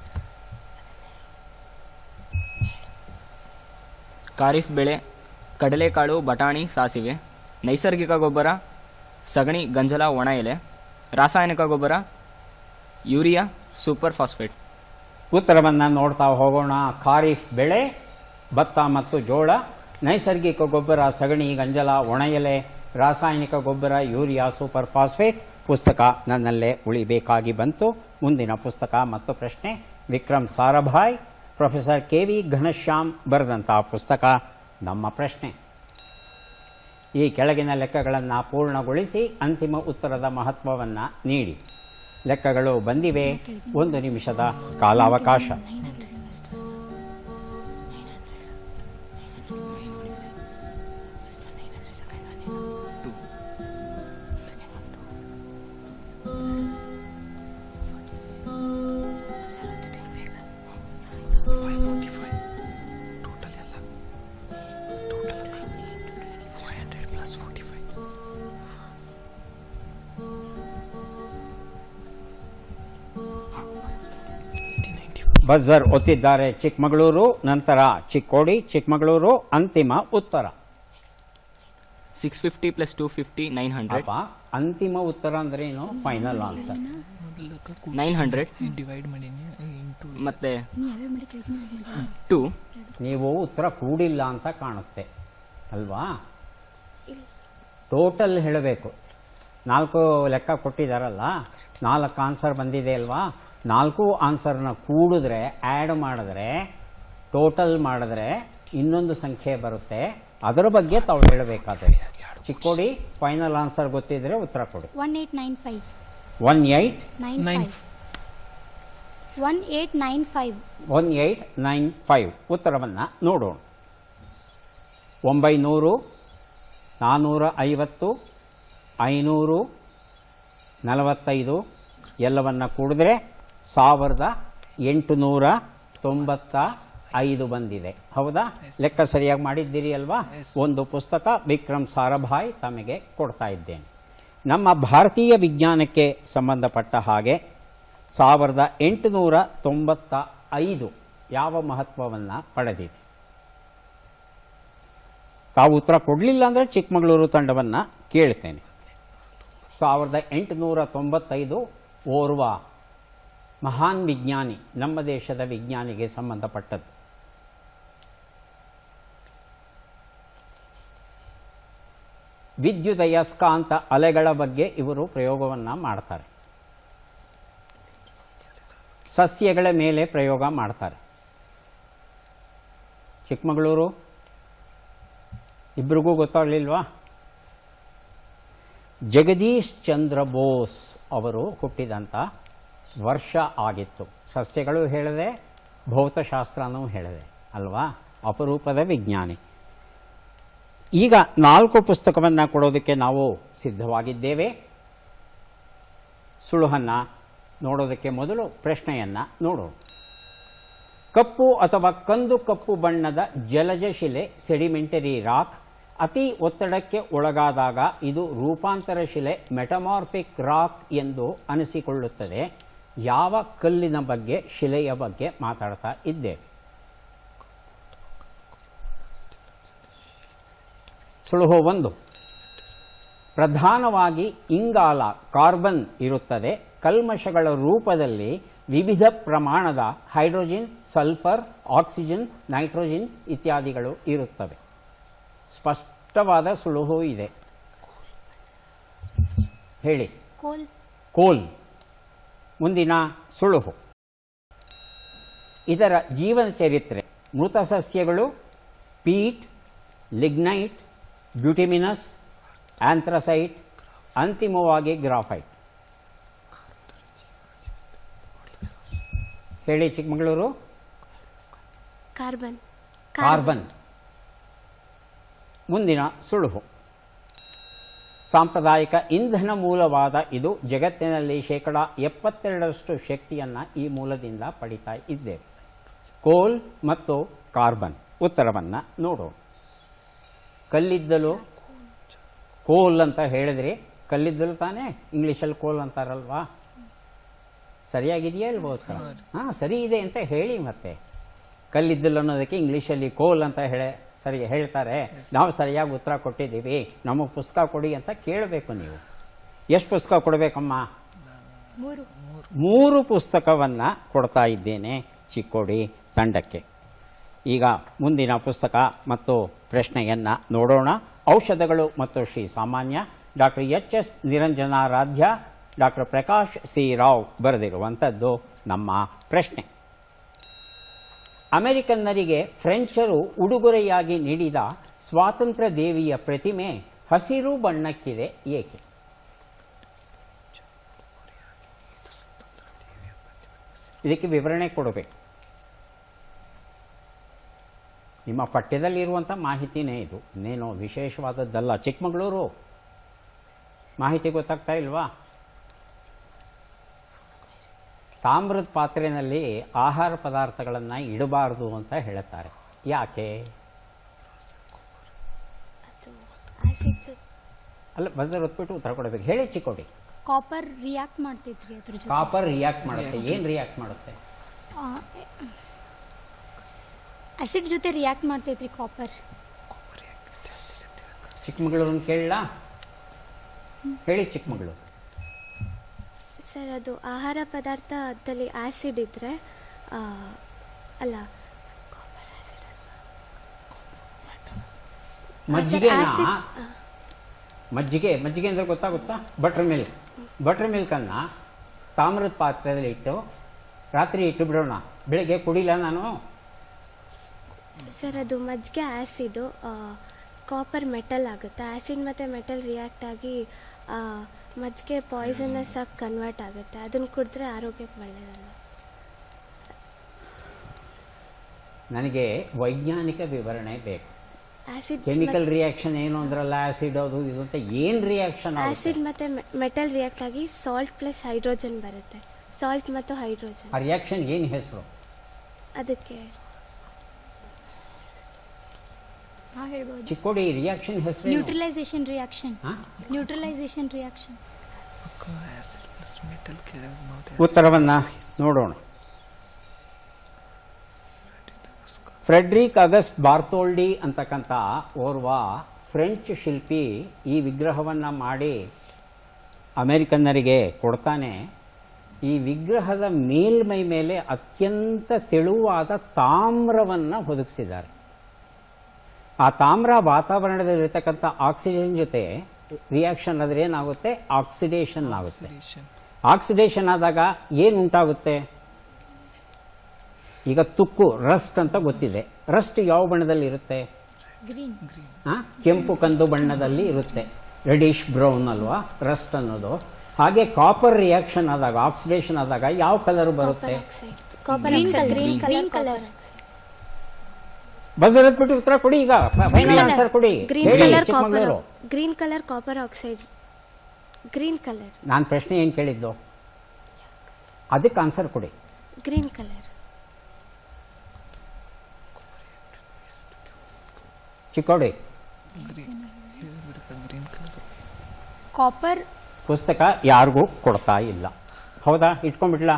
ಖಾರಿಫ್ ಬೆಳೆ ಕಡಲೆಕಾಳು ಬಟಾಣಿ ಸಾಸಿವೆ ನೈಸರ್ಗಿಕ ಗೊಬ್ಬರ ಸಗಣಿ ಗಂಜಲ ಒಣ ಎಲೆ ರಾಸಾಯನಿಕ ಗೊಬ್ಬರ ಯೂರಿಯಾ ಸೂಪರ್ ಫಾಸ್ಫೇಟ್ ಉತ್ತರವನ್ನು ನೋಡ್ತಾ ಹೋಗೋಣ ಖಾರಿಫ್ ಬೆಳೆ ಭತ್ತ ಮತ್ತು ಜೋಳ ನೈಸರ್ಗಿಕ ಗೊಬ್ಬರ ಸಗಣಿ ಗಂಜಲ ಒಣಎಲೆ ರಾಸಾಯನಿಕ ಗೊಬ್ಬರ ಯೂರಿಯಾ ಸೂಪರ್ ಫಾಸ್ಫೇಟ್ ಪುಸ್ತಕ ನನ್ನಲ್ಲೇ ಉಳಿಬೇಕಾಗಿ ಬಂತು ಮುಂದಿನ ಪುಸ್ತಕ ಮತ್ತು ಪ್ರಶ್ನೆ Vikram Sarabhai professor K V Ghanashyam ಬರೆದಂತಹ ಪುಸ್ತಕ ನಮ್ಮ ಪ್ರಶ್ನೆ ಈ ಕೆಳಗಿನ ಲೆಕ್ಕಗಳನ್ನು ಪೂರ್ಣಗೊಳಿಸಿ ಅಂತಿಮ ಉತ್ತರದ ಮಹತ್ವವನ್ನು ನೀಡಿ ಲೆಕ್ಕಗಳು ಬಂದಿವೆ ಒಂದು ನಿಮಿಷದ ಕಾಲಾವಕಾಶ ಬಜರ್ ಒತ್ತಿದ್ದಾರೆ ಚಿಕ್ಕಮಗಳೂರು ನಂತರ ಚಿಕ್ಕೋಡಿ ಚಿಕ್ಕಮಗಳೂರು ಅಂತಿಮ ಉತ್ತರ six fifty plus two fifty nine hundred ಅಪ್ಪ ಅಂತಿಮ ಉತ್ತರ ಅಂದ್ರೆ ಏನು final answer nine hundred divide ಮಾಡೀನಿ ಇಂಟು ಮತ್ತೆ ಟೂ ನೀವು ಉತ್ತರ ಕೂಡಿಲ್ಲ ಅಂತ ಕಾಣುತ್ತೆ ಅಲ್ವಾ ಟೋಟಲ್ ಹೇಳಬೇಕು ನಾಲ್ಕು ಲೆಕ್ಕ ಕೊಟ್ಟಿದ್ದಾರಲ್ಲ ನಾಲ್ಕು ಆನ್ಸರ್ ಬಂದಿದೆ ಅಲ್ವಾ ನಾಲ್ಕು ಆನ್ಸರ್ನ ಕೂಡಿದ್ರೆ ಆ್ಯಡ್ ಮಾಡಿದ್ರೆ ಟೋಟಲ್ ಮಾಡಿದ್ರೆ ಇನ್ನೊಂದು ಸಂಖ್ಯೆ ಬರುತ್ತೆ ಅದರ ಬಗ್ಗೆ ತಾವು ಹೇಳಬೇಕಾದ್ರೆ ಚಿಕ್ಕೋಡಿ ಫೈನಲ್ ಆನ್ಸರ್ ಗೊತ್ತಿದ್ರೆ ಉತ್ತರ ಕೊಡಿ one eight nine five one eight nine Nine. Five one eight nine five one eight nine five ಉತ್ತರವನ್ನು ನೋಡೋಣ ಒಂಬೈನೂರು ನಾನ್ನೂರ ಐವತ್ತು ಐನೂರು ನಲವತ್ತೈದು ಎಲ್ಲವನ್ನ ಕೂಡಿದ್ರೆ ಸಾವಿರದ ಎಂಟುನೂರ ತೊಂಬತ್ತ ಐದು ಬಂದಿದೆ ಹೌದಾ ಲೆಕ್ಕ ಸರಿಯಾಗಿ ಮಾಡಿದ್ದೀರಿ ಅಲ್ವಾ ಒಂದು ಪುಸ್ತಕ ವಿಕ್ರಮ್ ಸಾರಾಭಾಯ್ ತಮಗೆ ಕೊಡ್ತಾ ಇದ್ದೇನೆ ನಮ್ಮ ಭಾರತೀಯ ವಿಜ್ಞಾನಕ್ಕೆ ಸಂಬಂಧಪಟ್ಟ ಹಾಗೆ ಸಾವಿರದ ಎಂಟುನೂರ ತೊಂಬತ್ತ ಐದು ಯಾವ ಮಹತ್ವವನ್ನು ಪಡೆದಿದೆ ತಾವು ಉತ್ತರ ಕೊಡಲಿಲ್ಲ ಅಂದರೆ ಚಿಕ್ಕಮಗಳೂರು ತಂಡವನ್ನು ಕೇಳ್ತೇನೆ ಸಾವಿರದ ಎಂಟುನೂರ ತೊಂಬತ್ತೈದು ಓರ್ವ ಮಹಾನ್ ವಿಜ್ಞಾನಿ ನಮ್ಮ ದೇಶದ ವಿಜ್ಞಾನಿಗೆ ಸಂಬಂಧಪಟ್ಟದ್ದು ವಿದ್ಯುದಯಸ್ಕಾಂತ ಅಲೆಗಳ ಬಗ್ಗೆ ಇವರು ಪ್ರಯೋಗವನ್ನು ಮಾಡ್ತಾರೆ ಸಸ್ಯಗಳ ಮೇಲೆ ಪ್ರಯೋಗ ಮಾಡ್ತಾರೆ ಚಿಕ್ಕಮಗಳೂರು ಇಬ್ರಿಗೂ ಗೊತ್ತಾಗಲಿಲ್ವಾ ಜಗದೀಶ್ ಚಂದ್ರ ಬೋಸ್ ಅವರು ಹುಟ್ಟಿದಂಥ ವರ್ಷ ಆಗಿತ್ತು ಸಸ್ಯಗಳು ಹೇಳಿದೆ ಭೌತಶಾಸ್ತ್ರನೂ ಹೇಳಿದೆ ಅಲ್ವಾ ಅಪರೂಪದ ವಿಜ್ಞಾನಿ ಈಗ ನಾಲ್ಕು ಪುಸ್ತಕವನ್ನು ಕೊಡೋದಕ್ಕೆ ನಾವು ಸಿದ್ಧವಾಗಿದ್ದೇವೆ ಸುಳುಹನ್ನು ನೋಡೋದಕ್ಕೆ ಮೊದಲು ಪ್ರಶ್ನೆಯನ್ನು ನೋಡೋಣ ಕಪ್ಪು ಅಥವಾ ಕಂದು ಕಪ್ಪು ಬಣ್ಣದ ಜಲಜ ಶಿಲೆ ಸೆಡಿಮೆಂಟರಿ ರಾಕ್ ಅತಿ ಒತ್ತಡಕ್ಕೆ ಒಳಗಾದಾಗ ಇದು ರೂಪಾಂತರ ಶಿಲೆ ಮೆಟಮಾರ್ಫಿಕ್ ರಾಕ್ ಎಂದು ಅನಿಸಿಕೊಳ್ಳುತ್ತದೆ ಯಾವ ಕಲ್ಲಿನ ಬಗ್ಗೆ ಶಿಲೆಯ ಬಗ್ಗೆ ಮಾತಾಡ್ತಾ ಇದ್ದೇವೆ ಸುಳುಹು ಒಂದು ಪ್ರಧಾನವಾಗಿ ಇಂಗಾಲ ಕಾರ್ಬನ್ ಇರುತ್ತದೆ ಕಲ್ಮಶಗಳ ರೂಪದಲ್ಲಿ ವಿವಿಧ ಪ್ರಮಾಣದ ಹೈಡ್ರೋಜಿನ್ ಸಲ್ಫರ್ ಆಕ್ಸಿಜನ್ ನೈಟ್ರೋಜಿನ್ ಇತ್ಯಾದಿಗಳು ಇರುತ್ತವೆ ಸ್ಪಷ್ಟವಾದ ಸುಳುಹು ಇದೆ ಹೇಳಿ ಕೋಲ್ ಕೋಲ್ ಮುಂದಿನ ಸುಳುಹು ಇದರ ಜೀವನ ಚರಿತ್ರೆ ಮೃತ ಸಸ್ಯಗಳು ಪೀಟ್ ಲಿಗ್ನೈಟ್ ಬ್ಯೂಟಿಮಿನಸ್ ಆಂಥ್ರಸೈಟ್ ಅಂತಿಮವಾಗಿ ಗ್ರಾಫೈಟ್ ಹೇಳಿ ಚಿಕ್ಕಮಗಳೂರು ಕಾರ್ಬನ್ ಕಾರ್ಬನ್ ಮುಂದಿನ ಸುಳುಹು ಸಾಂಪ್ರದಾಯಿಕ ಇಂಧನ ಮೂಲವಾದ ಇದು ಜಗತ್ತಿನಲ್ಲಿ ಶೇಕಡ ಎಪ್ಪತ್ತೆರಡರಷ್ಟು ಶಕ್ತಿಯನ್ನು ಈ ಮೂಲದಿಂದ ಪಡಿತಾ ಇದ್ದೇವೆ ಕೋಲ್ ಮತ್ತು ಕಾರ್ಬನ್ ಉತ್ತರವನ್ನು ನೋಡೋಣ ಕಲ್ಲಿದ್ದಲು ಕೋಲ್ ಅಂತ ಹೇಳಿದ್ರಿ ಕಲ್ಲಿದ್ದಲು ತಾನೇ ಇಂಗ್ಲೀಷಲ್ಲಿ ಕೋಲ್ ಅಂತಾರಲ್ವಾ ಸರಿಯಾಗಿದೆಯಾ ಇಲ್ವೋ ಉತ್ತರ ಹಾಂ ಸರಿ ಇದೆ ಅಂತ ಹೇಳಿ ಮತ್ತೆ ಕಲ್ಲಿದ್ದಲು ಅನ್ನೋದಕ್ಕೆ ಇಂಗ್ಲೀಷಲ್ಲಿ ಕೋಲ್ ಅಂತ ಹೇಳಿ ಸರಿ ಹೇಳ್ತಾರೆ ನಾವು ಸರಿಯಾಗಿ ಉತ್ತರ ಕೊಟ್ಟಿದ್ದೀವಿ ನಮಗೆ ಪುಸ್ತಕ ಕೊಡಿ ಅಂತ ಕೇಳಬೇಕು ನೀವು ಎಷ್ಟು ಪುಸ್ತಕ ಕೊಡಬೇಕಮ್ಮ ಮೂರು ಮೂರು ಪುಸ್ತಕವನ್ನು ಕೊಡ್ತಾ ಇದ್ದೇನೆ ಚಿಕ್ಕೋಡಿ ತಂಡಕ್ಕೆ ಈಗ ಮುಂದಿನ ಪುಸ್ತಕ ಮತ್ತು ಪ್ರಶ್ನೆಯನ್ನು ನೋಡೋಣ ಔಷಧಗಳು ಮತ್ತು ಶ್ರೀ ಸಾಮಾನ್ಯ doctor H S Niranjanaradhya doctor Prakash C Rao ಬರೆದಿರುವಂಥದ್ದು ನಮ್ಮ ಪ್ರಶ್ನೆ ಅಮೆರಿಕನ್ನರಿಗೆ ಫ್ರೆಂಚರು ಉಡುಗೊರೆಯಾಗಿ ನೀಡಿದ ಸ್ವಾತಂತ್ರ್ಯ ದೇವಿಯ ಪ್ರತಿಮೆ ಹಸಿರು ಬಣ್ಣಕ್ಕಿದೆ ಏಕೆ ಇದಕ್ಕೆ ವಿವರಣೆ ಕೊಡಬೇಕು ನಿಮ್ಮ ಪಠ್ಯದಲ್ಲಿರುವಂಥ ಮಾಹಿತಿನೇ ಇದು ಇನ್ನೇನು ವಿಶೇಷವಾದದ್ದಲ್ಲ ಚಿಕ್ಕಮಗಳೂರು ಮಾಹಿತಿ ಗೊತ್ತಾಗ್ತಾ ಇಲ್ವಾ ತಾಮ್ರದ ಪಾತ್ರೆಯಲ್ಲಿ ಆಹಾರ ಪದಾರ್ಥಗಳನ್ನು ಇಡಬಾರ್ದು ಅಂತ ಹೇಳುತ್ತಾರೆ ಯಾಕೆ ಅದು ಆಸಿಡ್ ಅಲ್ಲ ಬಜರ್ ಹೊತ್ಬಿಟ್ಟು ಉತ್ತರ ಕೊಡಬೇಕು ಹೇಳಿ ಚಿಕ್ಕೋಡಿ ಕಾಪರ್ ರಿಯಾಕ್ಟ್ ಮಾಡ್ತೈತ್ರಿ ಅದ್ರ ಜೊತೆ ಕಾಪರ್ ರಿಯಾಕ್ಟ್ ಮಾಡುತ್ತೆ ಏನು ರಿಯಾಕ್ಟ್ ಮಾಡುತ್ತೆ ಆಸಿಡ್ ಜೊತೆ ರಿಯಾಕ್ಟ್ ಮಾಡ್ತೈತ್ರಿ ಕಾಪರ್ ಚಿಕ್ಕಮಗಳೂರನ್ನ ಕೇಳಲಾ ಹೇಳಿ ಚಿಕ್ಕಮಗಳೂರು ಸರ್ ಅದು ಆಹಾರ ಪದಾರ್ಥದಲ್ಲಿ ಆ್ಯಸಿಡ್ ಇದ್ದರೆ ಅಲ್ಲ ಕಾಪರ್ ಆ್ಯಸಿಡ್ ಮಜ್ಜಿಗೆನ acid- ಮಜ್ಜಿಗೆ ಮಜ್ಜಿಗೆ ಅಂದ್ರೆ ಗೊತ್ತಾಗುತ್ತಾ ಬಟರ್ ಮಿಲ್ಕ್ ಬಟರ್ ಮಿಲ್ಕನ್ನು ತಾಮ್ರದ ಪಾತ್ರೆಯಲ್ಲಿ ಇಟ್ಟು ರಾತ್ರಿ ಇಟ್ಟು ಬಿಡೋಣ ಬೆಳಿಗ್ಗೆ ಕುಡಿಲ್ಲ ನಾನು ಸರ್ ಅದು ಮಜ್ಜಿಗೆ ಆ್ಯಸಿಡು ಕಾಪರ್ ಮೆಟಲ್ ಆಗುತ್ತೆ ಆ್ಯಸಿಡ್ ಮತ್ತು ಮೆಟಲ್ ರಿಯಾಕ್ಟ್ ಆಗಿ ಆ, ಮಜ್ಜಿಗೆ ಪಾಯ್ಸನಸ್ ಆಗಿ ಕನ್ವರ್ಟ್ ಆಗುತ್ತೆ ಅದನ್ನು ಕುಡಿದ್ರೆ ಆರೋಗ್ಯಕ್ಕೆ ಒಳ್ಳೆಯದಲ್ಲ ನನಗೆ ವೈಜ್ಞಾನಿಕ ವಿವರಣೆ ಬೇಕು ಆ್ಯಸಿಡ್ ಕೆಮಿಕಲ್ ರಿಯಾಕ್ಷನ್ ಏನು ಅಂದ್ರಲ್ಲ ಆಸಿಡ್ ಅದು ಇದು ಅಂತ ಏನು ರಿಯಾಕ್ಷನ್ ಆ್ಯಸಿಡ್ ಮತ್ತು ಮೆಟಲ್ ರಿಯಾಕ್ಟ್ ಆಗಿ ಸಾಲ್ಟ್ ಪ್ಲಸ್ ಹೈಡ್ರೋಜನ್ ಬರುತ್ತೆ ಸಾಲ್ಟ್ ಮತ್ತು ಹೈಡ್ರೋಜನ್ ಆ ರಿಯಾಕ್ಷನ್ ಏನು ಹೆಸರು ಅದಕ್ಕೆ ಹಾಂ ಹೇಳ್ಬೋದು ಚಿಕ್ಕೋಡಿ ರಿಯಾಕ್ಷನ್ ಹೆಸರು ನ್ಯೂಟ್ರಲೈಸೇಷನ್ ರಿಯಾಕ್ಷನ್ ಹಾಂ ನ್ಯೂಟ್ರಲೈಸೇಷನ್ ರಿಯಾಕ್ಷನ್ ಉತ್ತರವನ್ನ ನೋಡೋಣ ಫ್ರೆಡ್ರಿಕ್ ಅಗಸ್ಟ್ ಬಾರ್ತೋಲ್ಡಿ ಅಂತಕ್ಕಂಥ ಓರ್ವ ಫ್ರೆಂಚ್ ಶಿಲ್ಪಿ ಈ ವಿಗ್ರಹವನ್ನು ಮಾಡಿ ಅಮೆರಿಕನ್ನರಿಗೆ ಕೊಡ್ತಾನೆ ಈ ವಿಗ್ರಹದ ಮೇಲ್ಮೈ ಮೇಲೆ ಅತ್ಯಂತ ತೆಳುವಾದ ತಾಮ್ರವನ್ನು ಒದಗಿಸಿದ್ದಾರೆ ಆ ತಾಮ್ರ ವಾತಾವರಣದಲ್ಲಿರ್ತಕ್ಕಂಥ ಆಕ್ಸಿಜನ್ ಜೊತೆ ರಿಯಾಕ್ಷನ್ ಆದ್ರೆ ಏನಾಗುತ್ತೆ ಆಕ್ಸಿಡೇಷನ್ ಆಗುತ್ತೆ ಆಕ್ಸಿಡೇಷನ್ ಆದಾಗ ಏನು ಉಂಟಾಗುತ್ತೆ ಈಗ ತುಕ್ಕು ರಸ್ಟ್ ಅಂತ ಗೊತ್ತಿದೆ ರಸ್ಟ್ ಯಾವ ಬಣ್ಣದಲ್ಲಿ ಇರುತ್ತೆ ಗ್ರೀನ್ ಆ? ಕೆಂಪು ಕಂದು ಬಣ್ಣದಲ್ಲಿ ಇರುತ್ತೆ ರೆಡಿಶ್ ಬ್ರೌನ್ ಅಲ್ವಾ ರಸ್ಟ್ ಅನ್ನೋದು ಹಾಗೆ ಕಾಪರ್ ರಿಯಾಕ್ಷನ್ ಆದಾಗ ಆಕ್ಸಿಡೇಷನ್ ಆದಾಗ ಯಾವ ಕಲರ್ ಬರುತ್ತೆ oxide copper green oxide colour green green colour colour ಬಸ್ ಬಿಟ್ಟು ಉತ್ತರ ಕೊಡಿ ಈಗ ಫೈನಲ್ ಆನ್ಸರ್ ಕೊಡಿ ಗ್ರೀನ್ ಹೇಳಿ colour copper Chikkamagaluru green colour copper oxide green colour ನಾನು ಪ್ರಶ್ನೆ ಏನು ಕೇಳಿದ್ದು ಅದಕ್ಕೆ ಆನ್ಸರ್ ಕೊಡಿ ಗ್ರೀನ್ ಕಲರ್ ಚಿಕ್ಕೋಡಿ ಕಾಪರ್ ಪುಸ್ತಕ ಯಾರಿಗೂ ಕೊಡ್ತಾ ಇಲ್ಲ ಹೌದಾ ಇಟ್ಕೊಂಡ್ಬಿಡ್ಲಾ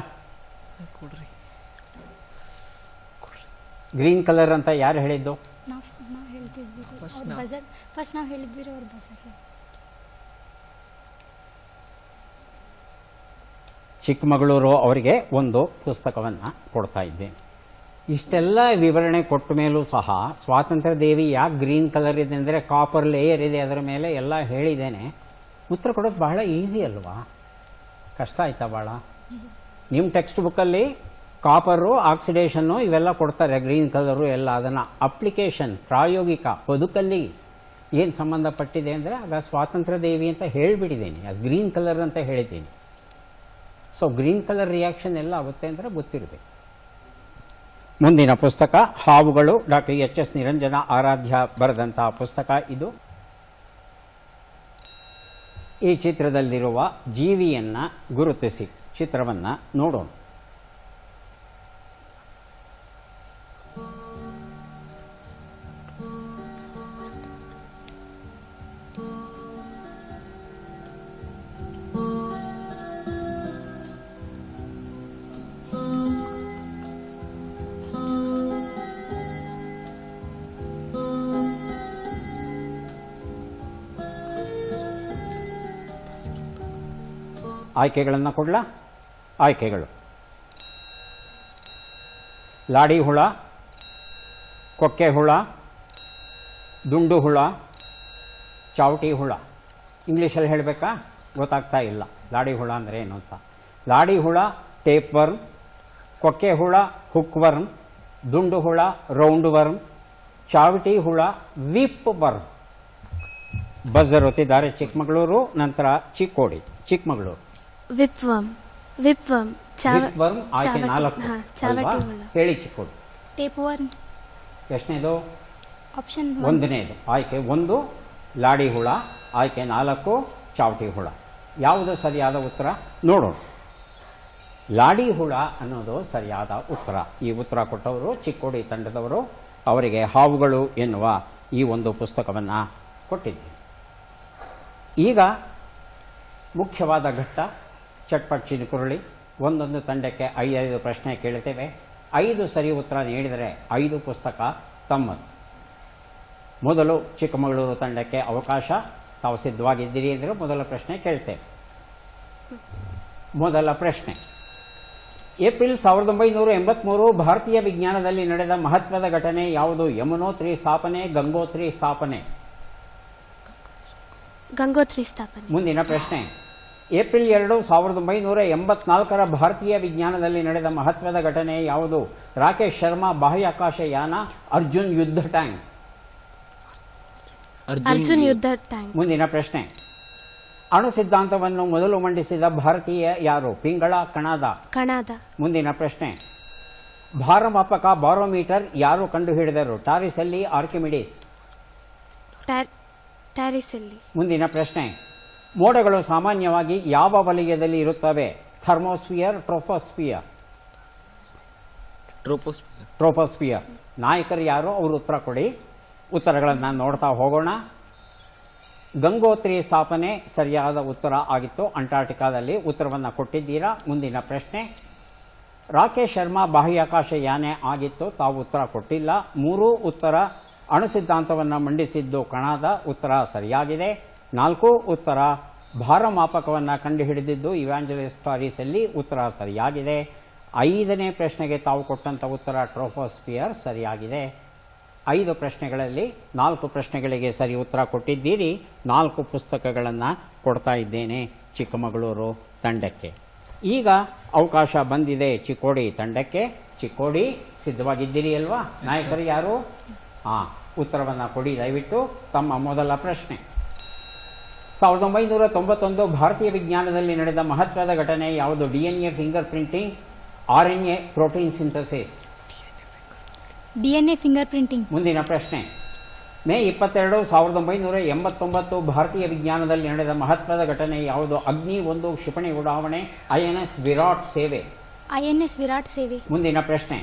ಗ್ರೀನ್ ಕಲರ್ ಅಂತ ಯಾರು ಹೇಳಿದ್ದು ನಾವು ನಾವು ಹೇಳ್ತಿದ್ವಿ ಅವ್ರ ಬಜರ್ ಫಸ್ಟ್ ನಾವು ಹೇಳಿದ್ವಿ ಅವ್ರ ಬಜರ್ ಚಿಕ್ಕಮಗಳೂರು ಅವರಿಗೆ ಒಂದು ಪುಸ್ತಕವನ್ನು ಕೊಡ್ತಾ ಇದ್ದೆ ಇಷ್ಟೆಲ್ಲ ವಿವರಣೆ ಕೊಟ್ಟ ಮೇಲೂ ಸಹ ಸ್ವಾತಂತ್ರ್ಯ ದೇವಿ ಯಾಕೆ ಗ್ರೀನ್ ಕಲರ್ ಇದೆ ಅಂದರೆ ಕಾಪರ್ ಲೇಯರ್ ಇದೆ ಅದರ ಮೇಲೆ ಎಲ್ಲ ಹೇಳಿದ್ದೇನೆ ಉತ್ತರ ಕೊಡೋದು ಬಹಳ ಈಸಿ ಅಲ್ವಾ ಕಷ್ಟ ಆಯ್ತಾ ಭಾಳ ನಿಮ್ಮ ಟೆಕ್ಸ್ಟ್ ಬುಕ್ಕಲ್ಲಿ ಕಾಪರು ಆಕ್ಸಿಡೇಷನ್ನು ಇವೆಲ್ಲ ಕೊಡ್ತಾರೆ ಗ್ರೀನ್ ಕಲರು ಎಲ್ಲ ಅದನ್ನು ಅಪ್ಲಿಕೇಶನ್ ಪ್ರಾಯೋಗಿಕ ಬದುಕಲ್ಲಿ ಏನು ಸಂಬಂಧಪಟ್ಟಿದೆ ಅಂದರೆ ಆಗ ಸ್ವಾತಂತ್ರ್ಯ ದೇವಿ ಅಂತ ಹೇಳಿಬಿಟ್ಟಿದ್ದೀನಿ ಅದು ಗ್ರೀನ್ ಕಲರ್ ಅಂತ ಹೇಳಿದ್ದೀನಿ ಸೊ ಗ್ರೀನ್ ಕಲರ್ ರಿಯಾಕ್ಷನ್ ಎಲ್ಲ ಆಗುತ್ತೆ ಅಂದರೆ ಗೊತ್ತಿರಬೇಕು ಮುಂದಿನ ಪುಸ್ತಕ ಹಾವುಗಳು doctor H S Niranjana Aradhya ಬರೆದಂತಹ ಪುಸ್ತಕ ಇದು ಈ ಚಿತ್ರದಲ್ಲಿರುವ ಜೀವಿಯನ್ನ ಗುರುತಿಸಿ ಚಿತ್ರವನ್ನ ನೋಡೋಣ ಆಯ್ಕೆಗಳನ್ನು ಕೊಡ್ಲಾ ಆಯ್ಕೆಗಳು ಲಾಡಿ ಹುಳ ಕೊಕ್ಕೆ ಹುಳ ದುಂಡು ಹುಳ ಚಾವಟಿ ಹುಳ ಇಂಗ್ಲೀಷಲ್ಲಿ ಹೇಳಬೇಕಾ ಗೊತ್ತಾಗ್ತಾ ಇಲ್ಲ ಲಾಡಿ ಹುಳ ಅಂದರೆ ಏನು ಅಂತ ಲಾಡಿ ಹುಳ ಟೇಪ್ ವರ್ಮ್ ಕೊಕ್ಕೆ ಹುಳ ಹುಕ್ ವರ್ಮ್ ದುಂಡು ಹುಳ ರೌಂಡ್ ವರ್ಮ್ ಚಾವಟಿ ಹುಳ ವಿಪ್ ವರ್ಮ್ ಬಜರ್ ಒತ್ತಿದ್ದಾರೆ ಚಿಕ್ಕಮಗಳೂರು ನಂತರ ಚಿಕ್ಕೋಡಿ ಚಿಕ್ಕಮಗಳೂರು ವಿಪ್ವಮ್ ವಿಪ್ವಮ್ ಚಾವ ವಿಪ್ ವರ್ಮ್ ಆಯ್ಕೆ ಚಾವಟಿ- ನಾಲ್ಕು ಹಾ, ಅಲ್ವಾ? ಚಾವಟಿ ಹುಳ ಹೇಳಿ ಚಿಕ್ಕೋಡಿ ಟೇಪ್ ವರ್ನ್ ಎಷ್ಟನೇದು ಆಪ್ಷನ್ ಒಂದನೇದು ಆಯ್ಕೆ ಒಂದು ಲಾಡಿ ಹುಳ ಆಯ್ಕೆ ನಾಲ್ಕು ಚಾವಟಿ ಹುಳ ಯಾವುದು ಸರಿಯಾದ ಉತ್ತರ ನೋಡೋಣ ಲಾಡಿ ಹುಳ ಅನ್ನೋದು ಸರಿಯಾದ ಉತ್ತರ ಈ ಉತ್ತರ ಕೊಟ್ಟವರು ಚಿಕ್ಕೋಡಿ ತಂಡದವರು ಅವರಿಗೆ ಹಾವುಗಳು ಎನ್ನುವ ಈ ಒಂದು ಪುಸ್ತಕವನ್ನು ಕೊಟ್ಟಿದ್ದೆ ಈಗ ಮುಖ್ಯವಾದ ಘಟ್ಟ ಚಟ್ಪಟ್ ಚಿನುಕುರುಳಿ ಒಂದೊಂದು ತಂಡಕ್ಕೆ ಐದೈದು ಪ್ರಶ್ನೆ ಕೇಳುತ್ತೇವೆ ಐದು ಸರಿ ಉತ್ತರ ನೀಡಿದರೆ ಐದು ಪುಸ್ತಕ ತಮ್ಮದು ಮೊದಲು ಚಿಕ್ಕಮಗಳೂರು ತಂಡಕ್ಕೆ ಅವಕಾಶ ತಾವು ಸಿದ್ಧವಾಗಿದ್ದೀರಿ ಅಂದರೆ ಮೊದಲ ಪ್ರಶ್ನೆ ಕೇಳ್ತೇವೆ ಮೊದಲ ಪ್ರಶ್ನೆ ಏಪ್ರಿಲ್ ಸಾವಿರದ ಒಂಬೈನೂರ ಎಂಬತ್ಮೂರು ಭಾರತೀಯ ವಿಜ್ಞಾನದಲ್ಲಿ ನಡೆದ ಮಹತ್ವದ ಘಟನೆ ಯಾವುದು ಯಮುನೋತ್ರಿ ಸ್ಥಾಪನೆ ಗಂಗೋತ್ರಿ ಸ್ಥಾಪನೆ ಗಂಗೋತ್ರಿ ಸ್ಥಾಪನೆ ಮುಂದಿನ ಪ್ರಶ್ನೆ ಏಪ್ರಿಲ್ ಎರಡು ಸಾವಿರದ ಒಂಬೈನೂರ ಎಂಬತ್ನಾಲ್ಕರ ಭಾರತೀಯ ವಿಜ್ಞಾನದಲ್ಲಿ ನಡೆದ ಮಹತ್ವದ ಘಟನೆ ಯಾವುದು ರಾಕೇಶ್ ಶರ್ಮಾ ಬಾಹ್ಯಾಕಾಶ ಯಾನ ಅರ್ಜುನ್ ಯುದ್ಧ ಟ್ಯಾಂಕ್ ಅರ್ಜುನ್ ಯುದ್ಧ ಟ್ಯಾಂಕ್ ಮುಂದಿನ ಪ್ರಶ್ನೆ ಅಣು ಸಿದ್ಧಾಂತವನ್ನು ಮೊದಲು ಮಂಡಿಸಿದ ಭಾರತೀಯ ಯಾರು ಪಿಂಗಳ ಕಣಾದ ಕಣಾದ ಮುಂದಿನ ಪ್ರಶ್ನೆ ಭಾರಮಾಪಕ ಬಾರೋಮೀಟರ್ ಯಾರು ಕಂಡುಹಿಡಿದರು ಟಾರಿಸಲ್ಲಿ ಆರ್ಕಿಮಿಡೀಸ್ ಟ್ಯಾರ್ ಟ್ಯಾರಿಸಲ್ಲಿ ಮುಂದಿನ ಪ್ರಶ್ನೆ ಮೋಡಗಳು ಸಾಮಾನ್ಯವಾಗಿ ಯಾವ ವಲಯದಲ್ಲಿ ಇರುತ್ತವೆ ಥರ್ಮೋಸ್ಫಿಯರ್ ಟ್ರೋಫೋಸ್ಫಿಯರ್ ಟ್ರೋಪೋಸ್ಪಿಯರ್ ಟ್ರೋಫೋಸ್ಫಿಯರ್ ನಾಯಕರು ಯಾರು ಅವರು ಉತ್ತರ ಕೊಡಿ ಉತ್ತರಗಳನ್ನು ನೋಡ್ತಾ ಹೋಗೋಣ ಗಂಗೋತ್ರಿ ಸ್ಥಾಪನೆ ಸರಿಯಾದ ಉತ್ತರ ಆಗಿತ್ತು ಅಂಟಾರ್ಟಿಕಾದಲ್ಲಿ ಉತ್ತರವನ್ನು ಕೊಟ್ಟಿದ್ದೀರಾ ಮುಂದಿನ ಪ್ರಶ್ನೆ ರಾಕೇಶ್ ಶರ್ಮಾ ಬಾಹ್ಯಾಕಾಶ ಯಾನೆ ಆಗಿತ್ತು ತಾವು ಉತ್ತರ ಕೊಟ್ಟಿಲ್ಲ ಮೂರೂ ಉತ್ತರ ಅಣು ಸಿದ್ಧಾಂತವನ್ನು ಮಂಡಿಸಿದ್ದು ಕಣದ ಉತ್ತರ ಸರಿಯಾಗಿದೆ ನಾಲ್ಕು ಉತ್ತರ ಭಾರಮಾಪಕವನ್ನು ಕಂಡುಹಿಡಿದಿದ್ದು ಇವ್ಯಾಂಜಲಿಸ್ ಟಾರಿಸಲ್ಲಿ ಉತ್ತರ ಸರಿಯಾಗಿದೆ ಐದನೇ ಪ್ರಶ್ನೆಗೆ ತಾವು ಕೊಟ್ಟಂಥ ಉತ್ತರ ಟ್ರೋಫೋಸ್ಫಿಯರ್ ಸರಿಯಾಗಿದೆ ಐದು ಪ್ರಶ್ನೆಗಳಲ್ಲಿ ನಾಲ್ಕು ಪ್ರಶ್ನೆಗಳಿಗೆ ಸರಿ ಉತ್ತರ ಕೊಟ್ಟಿದ್ದೀರಿ ನಾಲ್ಕು ಪುಸ್ತಕಗಳನ್ನು ಕೊಡ್ತಾ ಇದ್ದೇನೆ ಚಿಕ್ಕಮಗಳೂರು ತಂಡಕ್ಕೆ ಈಗ ಅವಕಾಶ ಬಂದಿದೆ ಚಿಕ್ಕೋಡಿ ತಂಡಕ್ಕೆ ಚಿಕ್ಕೋಡಿ ಸಿದ್ಧವಾಗಿದ್ದೀರಿ ಅಲ್ವಾ ನಾಯಕರು ಯಾರು ಹಾಂ ಉತ್ತರವನ್ನು ಕೊಡಿ ದಯವಿಟ್ಟು ತಮ್ಮ ಮೊದಲ ಪ್ರಶ್ನೆ ಸಾವಿರದ ಒಂಬೈನೂರ ತೊಂಬತ್ತೊಂದು ಭಾರತೀಯ ವಿಜ್ಞಾನದಲ್ಲಿ ನಡೆದ ಮಹತ್ವದ ಘಟನೆ ಯಾವುದು DNA finger printing R N A protein synthesis D N A finger printing ಮುಂದಿನ ಪ್ರಶ್ನೆ ಮೇ ಇಪ್ಪತ್ತೆರಡು ಸಾವಿರದ ಒಂಬೈನೂರ ಎಂಬತ್ತೊಂಬತ್ತು ಭಾರತೀಯ ವಿಜ್ಞಾನದಲ್ಲಿ ನಡೆದ ಮಹತ್ವದ ಘಟನೆ ಯಾವುದು ಅಗ್ನಿ ಒಂದು ಕ್ಷಿಪಣಿ ಉಡಾವಣೆ ಐಎನ್ಎಸ್ ವಿರಾಟ್ ಸೇವೆ ಐ ಎನ್ ಎಸ್ ವಿರಾಟ್ ಸೇವೆ ಮುಂದಿನ ಪ್ರಶ್ನೆ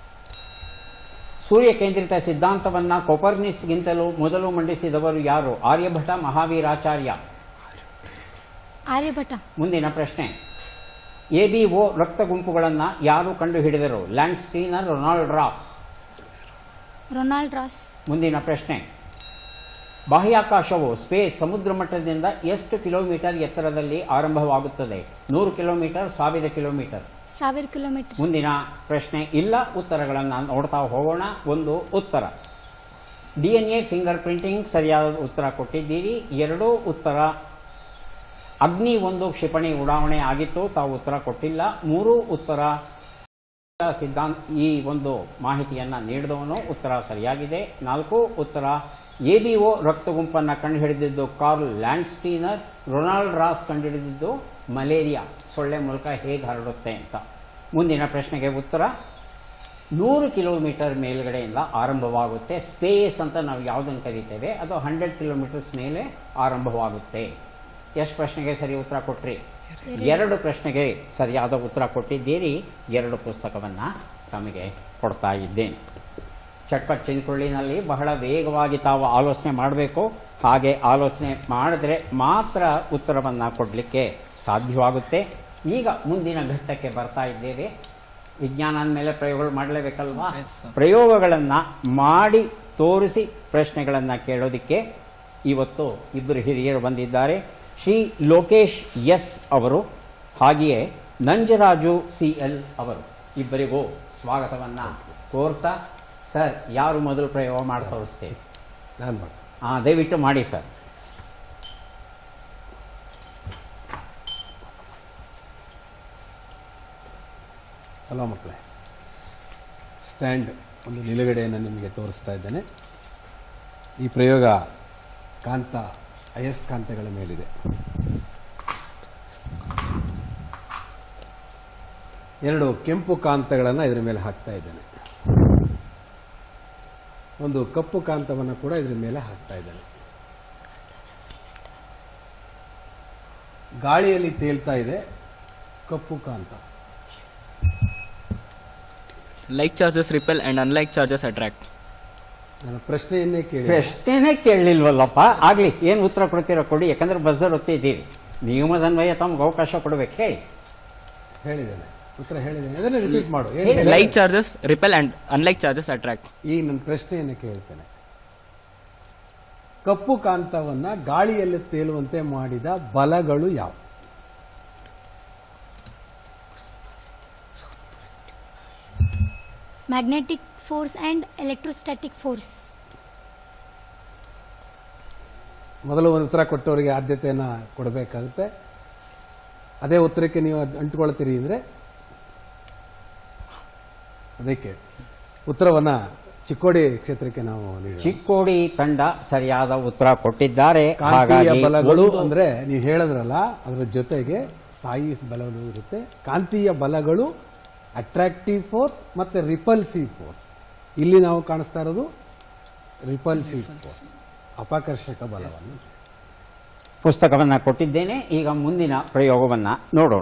ಸೂರ್ಯ ಕೇಂದ್ರಿತ ಸಿದ್ಧಾಂತವನ್ನ ಕೊಪರ್ನಿಸ್ಗಿಂತಲೂ ಮೊದಲು ಮಂಡಿಸಿದವರು ಯಾರು ಆರ್ಯಭಟ ಮಹಾವೀರಾಚಾರ್ಯ ಆರ್ಯಭಟ ಮುಂದಿನ ಪ್ರಶ್ನೆ ಎಬಿಒ ರಕ್ತ ಗುಂಪುಗಳನ್ನು ಯಾರು ಕಂಡುಹಿಡಿದರು Landsteiner Ronald Ross Ronald Ross ಮುಂದಿನ ಪ್ರಶ್ನೆ ಬಾಹ್ಯಾಕಾಶವು ಸ್ಪೇಸ್ ಸಮುದ್ರ ಮಟ್ಟದಿಂದ ಎಷ್ಟು ಕಿಲೋಮೀಟರ್ ಎತ್ತರದಲ್ಲಿ ಆರಂಭವಾಗುತ್ತದೆ ನೂರು ಕಿಲೋಮೀಟರ್ ಸಾವಿರ ಕಿಲೋಮೀಟರ್ ಸಾವಿರ ಕಿಲೋಮೀಟರ್ ಮುಂದಿನ ಪ್ರಶ್ನೆ ಇಲ್ಲ ಉತ್ತರಗಳನ್ನು ನೋಡ್ತಾ ಹೋಗೋಣ ಒಂದು ಉತ್ತರ ಡಿಎನ್ಎ ಫಿಂಗರ್ ಪ್ರಿಂಟಿಂಗ್ ಸರಿಯಾದ ಉತ್ತರ ಕೊಟ್ಟಿದ್ದೀರಿ ಎರಡೂ ಉತ್ತರ ಅಗ್ನಿ ಒಂದು ಕ್ಷಿಪಣಿ ಉಡಾವಣೆ ಆಗಿತ್ತು ತಾವು ಉತ್ತರ ಕೊಟ್ಟಿಲ್ಲ ಮೂರು ಉತ್ತರ ಸಿದ್ಧಾಂತ ಈ ಒಂದು ಮಾಹಿತಿಯನ್ನ ನೀಡಿದವನು ಉತ್ತರ ಸರಿಯಾಗಿದೆ ನಾಲ್ಕು ಉತ್ತರ ಎಬಿಒ ರಕ್ತ ಗುಂಪನ್ನು ಕಂಡುಹಿಡಿದಿದ್ದು ಕಾರ್ಲ್ ಲ್ಯಾಂಡ್ಸ್ಟೀನರ್ ರೊನಾಲ್ಡ್ ರಾಸ್ ಕಂಡುಹಿಡಿದಿದ್ದು ಮಲೇರಿಯಾ ಸೊಳ್ಳೆ ಮೂಲಕ ಹೇಗೆ ಹರಡುತ್ತೆ ಅಂತ ಮುಂದಿನ ಪ್ರಶ್ನೆಗೆ ಉತ್ತರ ನೂರು ಕಿಲೋಮೀಟರ್ ಮೇಲ್ಗಡೆಯಿಂದ ಆರಂಭವಾಗುತ್ತೆ ಸ್ಪೇಸ್ ಅಂತ ನಾವು ಯಾವುದನ್ನು ಕರಿತೇವೆ ಅದು ಹಂಡ್ರೆಡ್ ಕಿಲೋಮೀಟರ್ಸ್ ಮೇಲೆ ಆರಂಭವಾಗುತ್ತೆ ಎಷ್ಟು ಪ್ರಶ್ನೆಗೆ ಸರಿ ಉತ್ತರ ಕೊಟ್ರಿ ಎರಡು ಪ್ರಶ್ನೆಗೆ ಸರಿಯಾದ ಉತ್ತರ ಕೊಟ್ಟಿದ್ದೀರಿ ಎರಡು ಪುಸ್ತಕವನ್ನು ತಮಗೆ ಕೊಡ್ತಾ ಇದ್ದೇನೆ ಚಟ್ಪಟ್ ಚಿನ್ಕೊಳ್ಳಿನಲ್ಲಿ ಬಹಳ ವೇಗವಾಗಿ ತಾವು ಆಲೋಚನೆ ಮಾಡಬೇಕು ಹಾಗೆ ಆಲೋಚನೆ ಮಾಡಿದ್ರೆ ಮಾತ್ರ ಉತ್ತರವನ್ನು ಕೊಡಲಿಕ್ಕೆ ಸಾಧ್ಯವಾಗುತ್ತೆ ಈಗ ಮುಂದಿನ ಘಟ್ಟಕ್ಕೆ ಬರ್ತಾ ಇದ್ದೇವೆ ವಿಜ್ಞಾನ ಅಂದಮೇಲೆ ಪ್ರಯೋಗಗಳು ಮಾಡಲೇಬೇಕಲ್ವಾ Yes, sir. ಪ್ರಯೋಗಗಳನ್ನು ಮಾಡಿ ತೋರಿಸಿ ಪ್ರಶ್ನೆಗಳನ್ನು ಕೇಳೋದಕ್ಕೆ ಇವತ್ತು ಇಬ್ಬರು ಹಿರಿಯರು ಬಂದಿದ್ದಾರೆ ಶ್ರೀ ಲೋಕೇಶ್ ಎಸ್ ಅವರು ಹಾಗೆಯೇ ನಂಜರಾಜು ಸಿ ಎಲ್ ಅವರು ಇಬ್ಬರಿಗೂ ಸ್ವಾಗತವನ್ನ ಕೋರ್ತಾ ಸರ್ ಯಾರು ಮೊದಲು ಪ್ರಯೋಗ ಮಾಡಿ ತೋರಿಸ್ತೇವೆ ನಾನು ಮಾಡಿ ಹಾ ದಯವಿಟ್ಟು ಮಾಡಿ ಸರ್ ಹಲೋ ಮಕ್ಕಳೇ ಸ್ಟ್ಯಾಂಡ್ ಒಂದು ನಿಲುಗಡೆಯನ್ನು ನಿಮಗೆ ತೋರಿಸ್ತಾ ಇದ್ದೇನೆ ಈ ಪ್ರಯೋಗ ಕಾಂತ ಅಯಸ್ಕಾಂತಗಳ ಮೇಲಿದೆ ಎರಡು ಕೆಂಪು ಕಾಂತಗಳನ್ನು ಇದರ ಮೇಲೆ ಹಾಕ್ತಾ ಇದ್ದೇನೆ ಒಂದು ಕಪ್ಪು ಕಾಂತವನ್ನು ಕೂಡ ಇದರ ಮೇಲೆ ಹಾಕ್ತಾ ಇದ್ದೇನೆ ಗಾಳಿಯಲ್ಲಿ ತೇಲ್ತಾ ಇದೆ ಕಪ್ಪು ಕಾಂತ like charges repel and unlike charges attract ನನ್ನ ಪ್ರಶ್ನೆಯನ್ನೇ ಕೇಳಿ ಪ್ರಶ್ನೆನೇ ಕೇಳಲಿಲ್ವಲ್ಲಪ್ಪ ಆಗ್ಲಿ ಏನು ಉತ್ತರ ಕೊಡ್ತೀರೋ ಕೊಡಿ ಯಾಕಂದ್ರೆ ಬಸ್ಸರ್ ಒತ್ತಿದ್ದೀರಿ ನಿಯಮದನ್ವಯ ತಮ್ಗೆ ಅವಕಾಶ ಕೊಡ್ಬೇಕು ಹೇಳಿ ಹೇಳಿದ್ದೇನೆ ಉತ್ತರ ಹೇಳಿದ್ದೇನೆ ಅದನ್ನೇ ರಿಪೀಟ್ ಮಾಡು ಏನ್ ಹೇಳಿ. ಹೇಳಿದೆ? Like charges repel and unlike charges attract ಈಗ ನನ್ನ ಪ್ರಶ್ನೆಯನ್ನು ಕೇಳ್ತೇನೆ ಕಪ್ಪು ಕಾಂತವನ್ನ ಗಾಳಿಯಲ್ಲಿ ತೇಲುವಂತೆ ಮಾಡಿದ ಬಲಗಳು ಯಾವ magnetic force and electrostatic force ಮೊದಲು ಒಂದು ಉತ್ತರ ಕೊಟ್ಟವರಿಗೆ ಆದ್ಯತೆಯನ್ನು ಕೊಡಬೇಕಾಗುತ್ತೆ ಅದೇ ಉತ್ತರಕ್ಕೆ ನೀವು ಅದ್ ಅಂಟ್ಕೊಳ್ತೀರಿ ಅಂದರೆ ಅದಕ್ಕೆ ಉತ್ತರವನ್ನ ಚಿಕ್ಕೋಡಿ ಕ್ಷೇತ್ರಕ್ಕೆ ನಾವು ನೀಡೋಣ. ಚಿಕ್ಕೋಡಿ ತಂಡ ಸರಿಯಾದ ಉತ್ತರ ಕೊಟ್ಟಿದ್ದಾರೆ ಕಾಂತೀಯ ಹಾಗಾಗಿ ಬಲಗಳು ಒಂದು- ಅಂದ್ರೆ ನೀವು ಹೇಳಿದ್ರಲ್ಲ ಅದರ ಜೊತೆಗೆ ಸ್ಥಾಯಿ ಬಲಗಳು ಇರುತ್ತೆ ಕಾಂತೀಯ ಬಲಗಳು ಅಟ್ರಾಕ್ಟಿವ್ ಫೋರ್ಸ್ ಮತ್ತೆ ರಿಪಲ್ಸಿವ್ ಫೋರ್ಸ್ ಇಲ್ಲಿ ನಾವು ಕಾಣಿಸ್ತಾ ಇರೋದು ರಿಪಲ್ಸಿವ್ ಫೋರ್ಸ್ ಅಪಾಕರ್ಷಕ ಬಲವನ್ನು ಪುಸ್ತಕವನ್ನ ಕೊಟ್ಟಿದ್ದೇನೆ ಈಗ ಮುಂದಿನ ಪ್ರಯೋಗವನ್ನ ನೋಡೋಣ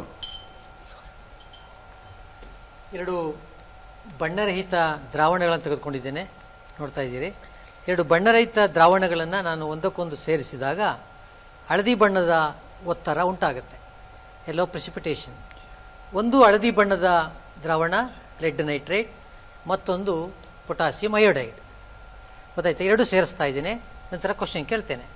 ಎರಡು ಬಣ್ಣರಹಿತ ದ್ರಾವಣಗಳನ್ನು ತೆಗೆದುಕೊಂಡಿದ್ದೇನೆ ನೋಡ್ತಾ ಇದ್ದೀರಿ ಎರಡು ಬಣ್ಣರಹಿತ ದ್ರಾವಣಗಳನ್ನು ನಾನು ಒಂದಕ್ಕೊಂದು ಸೇರಿಸಿದಾಗ ಹಳದಿ ಬಣ್ಣದ ಒತ್ತಡ ಉಂಟಾಗುತ್ತೆ ಎಲ್ಲೋ ಪ್ರೆಸಿಪಿಟೇಷನ್ ಒಂದು ಹಳದಿ ಬಣ್ಣದ ದ್ರಾವಣ ಲೆಡ್ ನೈಟ್ರೇಟ್ ಮತ್ತೊಂದು ಪೊಟ್ಯಾಸಿಯಂ ಅಯೋಡೈಡ್ ಗೊತ್ತಾಯ್ತಾ ಎರಡು ಸೇರಿಸ್ತಾ ಇದ್ದೇನೆ ನಂತರ ಕ್ವಶನ್ ಕೇಳ್ತೇನೆ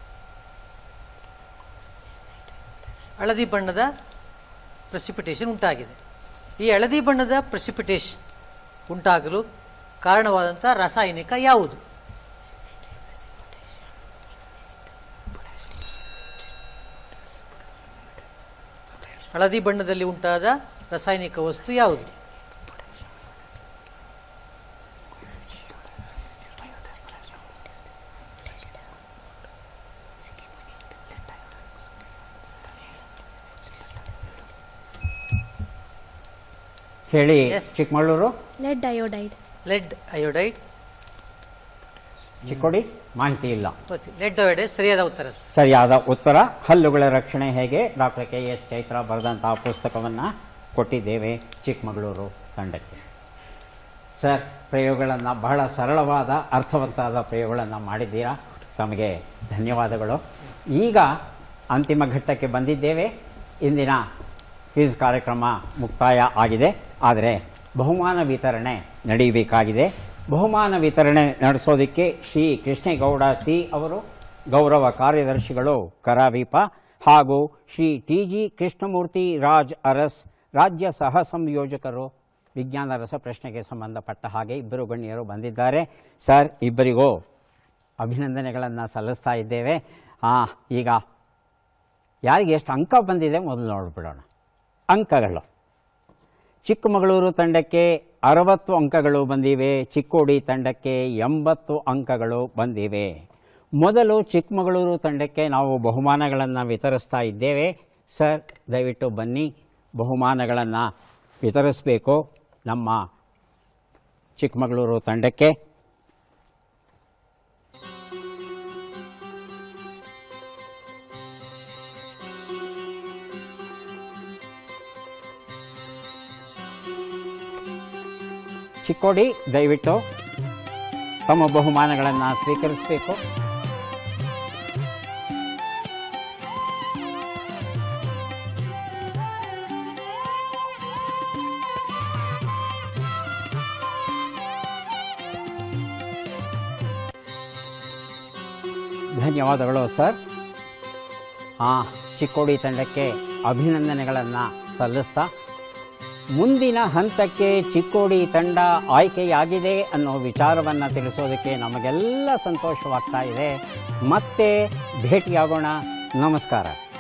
ಹಳದಿ ಬಣ್ಣದ ಪ್ರೆಸಿಪಿಟೇಷನ್ ಉಂಟಾಗಿದೆ ಈ ಹಳದಿ ಬಣ್ಣದ ಪ್ರೆಸಿಪಿಟೇಷನ್ ಉಂಟಾಗಲು ಕಾರಣವಾದಂಥ ರಾಸಾಯನಿಕ ಯಾವುದು ಹಳದಿ ಬಣ್ಣದಲ್ಲಿ ಉಂಟಾದ ರಾಸಾಯನಿಕ ವಸ್ತು ಯಾವುದು ಹೇಳಿ Yes. Chikkamagaluru lead iodide lead iodide Chikkodi ಮಾಹಿತಿ ಇಲ್ಲ ಲೆಡ್ ಅಯೋಡೈಡ್ ಸರಿಯಾದ ಉತ್ತರ ಸರ್. ಸರಿಯಾದ ಉತ್ತರ ಹಲ್ಲುಗಳ ರಕ್ಷಣೆ ಹೇಗೆ ಡಾಕ್ಟರ್ ಕೆ ಎಸ್ ಚೈತ್ರ ಬರೆದಂತಹ ಪುಸ್ತಕವನ್ನು ಕೊಟ್ಟಿದ್ದೇವೆ ಚಿಕ್ಕಮಗಳೂರು ತಂಡಕ್ಕೆ ಸರ್ ಪ್ರಯೋಗಗಳನ್ನು ಬಹಳ ಸರಳವಾದ ಅರ್ಥವಂತಾದ ಪ್ರಯೋಗಗಳನ್ನು ಮಾಡಿದ್ದೀರಾ ತಮಗೆ ಧನ್ಯವಾದಗಳು ಈಗ ಅಂತಿಮ ಘಟ್ಟಕ್ಕೆ ಬಂದಿದ್ದೇವೆ ಇಂದಿನ ಕ್ವಿಜ್ ಕಾರ್ಯಕ್ರಮ ಮುಕ್ತಾಯ ಆಗಿದೆ ಆದರೆ ಬಹುಮಾನ ವಿತರಣೆ ನಡೆಯಬೇಕಾಗಿದೆ ಬಹುಮಾನ ವಿತರಣೆ ನಡೆಸೋದಕ್ಕೆ ಶ್ರೀ ಕೃಷ್ಣೇಗೌಡ ಸಿ ಅವರು ಗೌರವ ಕಾರ್ಯದರ್ಶಿಗಳು ಕರಾವೀಪ ಹಾಗೂ ಶ್ರೀ ಟಿ ಜಿ ಕೃಷ್ಣಮೂರ್ತಿ ರಾಜ್ ಅರಸ್ ರಾಜ್ಯ ಸಹ ಸಂಯೋಜಕರು ವಿಜ್ಞಾನ ರಸಪ್ರಶ್ನೆಗೆ ಸಂಬಂಧಪಟ್ಟ ಹಾಗೆ ಇಬ್ಬರು ಗಣ್ಯರು ಬಂದಿದ್ದಾರೆ ಸರ್ ಇಬ್ಬರಿಗೂ ಅಭಿನಂದನೆಗಳನ್ನು ಸಲ್ಲಿಸ್ತಾ ಇದ್ದೇವೆ ಆ, ಈಗ ಯಾರಿಗೆ ಎಷ್ಟು ಅಂಕ ಬಂದಿದೆ ಮೊದಲು ನೋಡಿಬಿಡೋಣ ಅಂಕಗಳು ಚಿಕ್ಕಮಗಳೂರು ತಂಡಕ್ಕೆ ಅರವತ್ತು ಅಂಕಗಳು ಬಂದಿವೆ ಚಿಕ್ಕೋಡಿ ತಂಡಕ್ಕೆ ಎಂಬತ್ತು ಅಂಕಗಳು ಬಂದಿವೆ ಮೊದಲು ಚಿಕ್ಕಮಗಳೂರು ತಂಡಕ್ಕೆ ನಾವು ಬಹುಮಾನಗಳನ್ನು ವಿತರಿಸ್ತಾ ಇದ್ದೇವೆ ಸರ್ ದಯವಿಟ್ಟು ಬನ್ನಿ ಬಹುಮಾನಗಳನ್ನು ವಿತರಿಸಬೇಕು ನಮ್ಮ ಚಿಕ್ಕಮಗಳೂರು ತಂಡಕ್ಕೆ ಚಿಕ್ಕೋಡಿ ದಯವಿಟ್ಟು ತಮ್ಮ ಬಹುಮಾನಗಳನ್ನು ಸ್ವೀಕರಿಸಬೇಕು ಧನ್ಯವಾದಗಳು ಸರ್ ಆ ಚಿಕ್ಕೋಡಿ ತಂಡಕ್ಕೆ ಅಭಿನಂದನೆಗಳನ್ನು ಸಲ್ಲಿಸ್ತಾ ಮುಂದಿನ ಹಂತಕ್ಕೆ ಚಿಕ್ಕೋಡಿ ತಂಡ ಆಯ್ಕೆಯಾಗಿದೆ ಅನ್ನೋ ವಿಚಾರವನ್ನು ತಿಳಿಸೋದಕ್ಕೆ ನಮಗೆಲ್ಲ ಸಂತೋಷವಾಗ್ತಾ ಇದೆ ಮತ್ತೆ ಭೇಟಿಯಾಗೋಣ ನಮಸ್ಕಾರ